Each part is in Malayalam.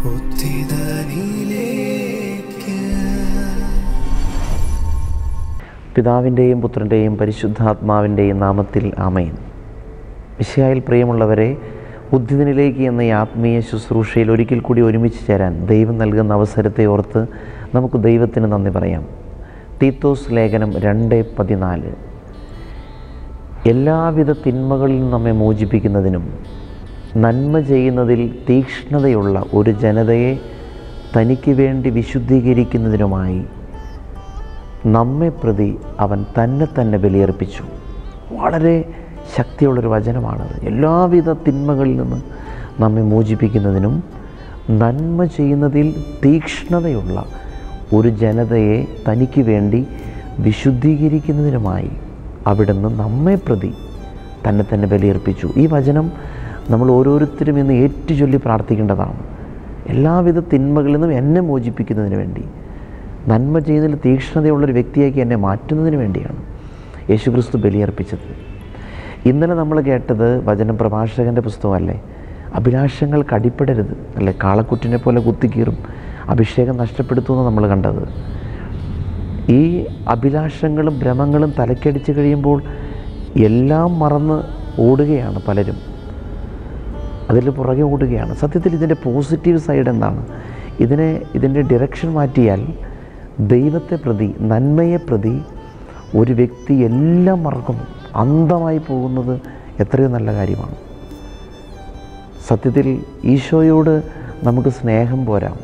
ഉത്തിതനിലേക്ക് പിതാവിൻ്റെയും പുത്രൻ്റെയും പരിശുദ്ധാത്മാവിൻ്റെയും നാമത്തിൽ ആമേൻ വിഷയായിൽ പ്രിയമുള്ളവരെ ഉദ്ധിതനിലേക്ക് എന്ന ഈ ആത്മീയ ശുശ്രൂഷയിൽ ഒരിക്കൽ കൂടി ഒരുമിച്ച് ചേരാൻ ദൈവം നൽകുന്ന അവസരത്തെ ഓർത്ത് നമുക്ക് ദൈവത്തിന് നന്ദി പറയാം തീത്തോസ് ലേഖനം രണ്ട് പതിനാല് എല്ലാവിധ തിന്മകളിൽ നിന്ന് നമ്മെ മോചിപ്പിക്കുന്നതിനും നന്മ ചെയ്യുന്നതിൽ തീക്ഷ്ണതയുള്ള ഒരു ജനതയെ തനിക്ക് വേണ്ടി വിശുദ്ധീകരിക്കുന്നതിനുമായി നമ്മെ പ്രതി അവൻ തന്നെ തന്നെ ബലിയർപ്പിച്ചു വളരെ ശക്തിയുള്ളൊരു വചനമാണത് എല്ലാവിധ തിന്മകളിൽ നിന്ന് നമ്മെ മോചിപ്പിക്കുന്നതിനും നന്മ ചെയ്യുന്നതിൽ തീക്ഷ്ണതയുള്ള ഒരു ജനതയെ തനിക്ക് വേണ്ടി വിശുദ്ധീകരിക്കുന്നതിനുമായി അവിടുന്ന് നമ്മെ പ്രതി തന്നെ തന്നെ ബലിയർപ്പിച്ചു ഈ വചനം നമ്മൾ ഓരോരുത്തരും ഇന്ന് ഏറ്റുചൊല്ലി പ്രാർത്ഥിക്കേണ്ടതാണ് എല്ലാവിധ തിന്മകളിൽ നിന്നും എന്നെ മോചിപ്പിക്കുന്നതിന് വേണ്ടി നന്മ ചെയ്യുന്നതിൽ തീക്ഷ്ണതയുള്ളൊരു വ്യക്തിയാക്കി എന്നെ മാറ്റുന്നതിന് വേണ്ടിയാണ് യേശുക്രിസ്തു ബലിയർപ്പിച്ചത് ഇന്നലെ നമ്മൾ കേട്ടത് വചന പ്രഭാഷകൻ്റെ പുസ്തകമല്ലേ അഭിലാഷങ്ങൾ കടിപ്പെടരുത് അല്ലേ കാളക്കുറ്റിനെ പോലെ കുത്തിക്കീറും അഭിഷേകം നഷ്ടപ്പെടുത്തുമെന്ന് നമ്മൾ കണ്ടത് ഈ അഭിലാഷങ്ങളും ഭ്രമങ്ങളും തലക്കടിച്ച് കഴിയുമ്പോൾ എല്ലാം മറന്ന് ഓടുകയാണ് പലരും അതിൽ പുറകെ ഓടുകയാണ് സത്യത്തിൽ ഇതിൻ്റെ പോസിറ്റീവ് സൈഡ് എന്താണ് ഇതിനെ ഇതിൻ്റെ ഡിറക്ഷൻ മാറ്റിയാൽ ദൈവത്തെ പ്രതി നന്മയെ പ്രതി ഒരു വ്യക്തി എല്ലാം മറക്കുന്നു അന്ധമായി പോകുന്നത് എത്രയോ നല്ല കാര്യമാണ് സത്യത്തിൽ ഈശോയോട് നമുക്ക് സ്നേഹം പോരാ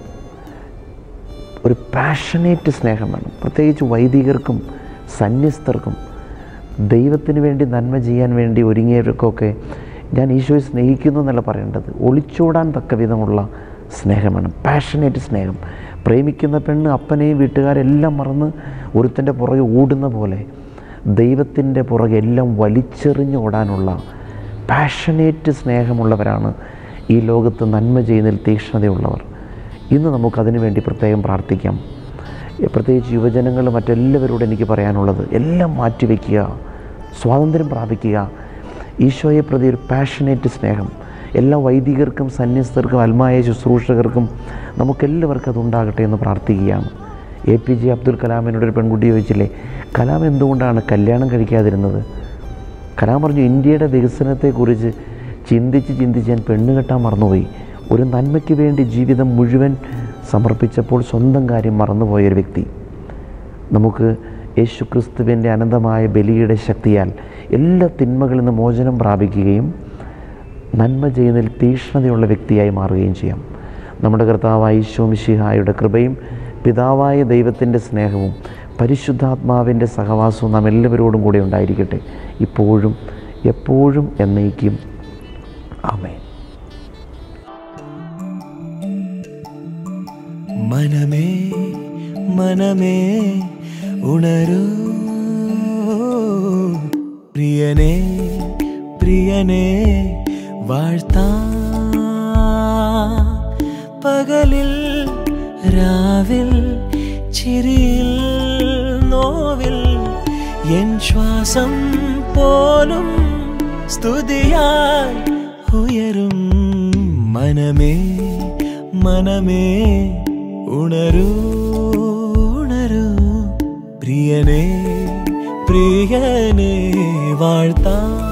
ഒരു പാഷനേറ്റ് സ്നേഹം വേണം പ്രത്യേകിച്ച് വൈദികർക്കും സന്യസ്തർക്കും ദൈവത്തിന് വേണ്ടി നന്മ ചെയ്യാൻ വേണ്ടി ഒരുങ്ങിയവർക്കൊക്കെ ഞാൻ ഈശോയെ സ്നേഹിക്കുന്നു എന്നല്ല പറയേണ്ടത് ഒളിച്ചോടാൻ തക്ക വിധമുള്ള സ്നേഹം വേണം പാഷനേറ്റ് സ്നേഹം പ്രേമിക്കുന്ന പെണ്ണ് അപ്പനെയും വീട്ടുകാരെല്ലാം മറന്ന് ഒരുത്തൻ്റെ പുറകെ ഓടുന്ന പോലെ ദൈവത്തിൻ്റെ പുറകെ എല്ലാം വലിച്ചെറിഞ്ഞ് ഓടാനുള്ള പാഷനേറ്റ് സ്നേഹമുള്ളവരാണ് ഈ ലോകത്ത് നന്മ ചെയ്യുന്നതിൽ തീക്ഷ്ണതയുള്ളവർ ഇന്ന് നമുക്കതിനു വേണ്ടി പ്രത്യേകം പ്രാർത്ഥിക്കാം പ്രത്യേകിച്ച് യുവജനങ്ങൾ മറ്റെല്ലാവരോടും എനിക്ക് പറയാനുള്ളത് എല്ലാം മാറ്റിവെക്കുക സ്വാതന്ത്ര്യം പ്രാപിക്കുക ഈശോയെ പ്രതി ഒരു പാഷനേറ്റ് സ്നേഹം എല്ലാ വൈദികർക്കും സന്യസ്തർക്കും അൽമായ ശുശ്രൂഷകർക്കും നമുക്കെല്ലാവർക്കും അതുണ്ടാകട്ടെ എന്ന് പ്രാർത്ഥിക്കുകയാണ് എ പി ജെ അബ്ദുൽ കലാമിനോട് ഒരു പെൺകുട്ടി ചോദിച്ചില്ലേ കലാം എന്തുകൊണ്ടാണ് കല്യാണം കഴിക്കാതിരുന്നത് കലാം പറഞ്ഞു ഇന്ത്യയുടെ വികസനത്തെക്കുറിച്ച് ചിന്തിച്ച് ചിന്തിച്ച് ഞാൻ പെണ്ണ് കെട്ടാൻ മറന്നുപോയി ഒരു നന്മയ്ക്ക് വേണ്ടി ജീവിതം മുഴുവൻ സമർപ്പിച്ചപ്പോൾ സ്വന്തം കാര്യം മറന്നുപോയൊരു വ്യക്തി നമുക്ക് യേശു ക്രിസ്തുവിൻ്റെ അനന്തമായ ബലിയുടെ ശക്തിയാൽ എല്ലാ തിന്മകളിൽ നിന്ന് മോചനം പ്രാപിക്കുകയും നന്മ ചെയ്യുന്നതിൽ തീക്ഷ്ണതയുള്ള വ്യക്തിയായി മാറുകയും ചെയ്യാം നമ്മുടെ കർത്താവായ ഈശോ മിശിഹായുടെ കൃപയും പിതാവായ ദൈവത്തിൻ്റെ സ്നേഹവും പരിശുദ്ധാത്മാവിൻ്റെ സഹവാസവും നാം എല്ലാവരോടും കൂടെ ഉണ്ടായിരിക്കട്ടെ ഇപ്പോഴും എപ്പോഴും എന്നേക്കും ആമേൻ മനമേ മനമേ ഉണരൂ പ്രിയനേ പ്രിയനേ വാഴ്ത്താ പകലിൽ രാവിൽ ചിരിയിൽ നോവിൽ എൻ ശ്വാസം പോലും സ്തുതിയാൽ ഉയരും മനമേ മനമേ ഉണരൂ ഉണരൂ പ്രിയനേ പ്രിയനേ വാഴ്ത്താ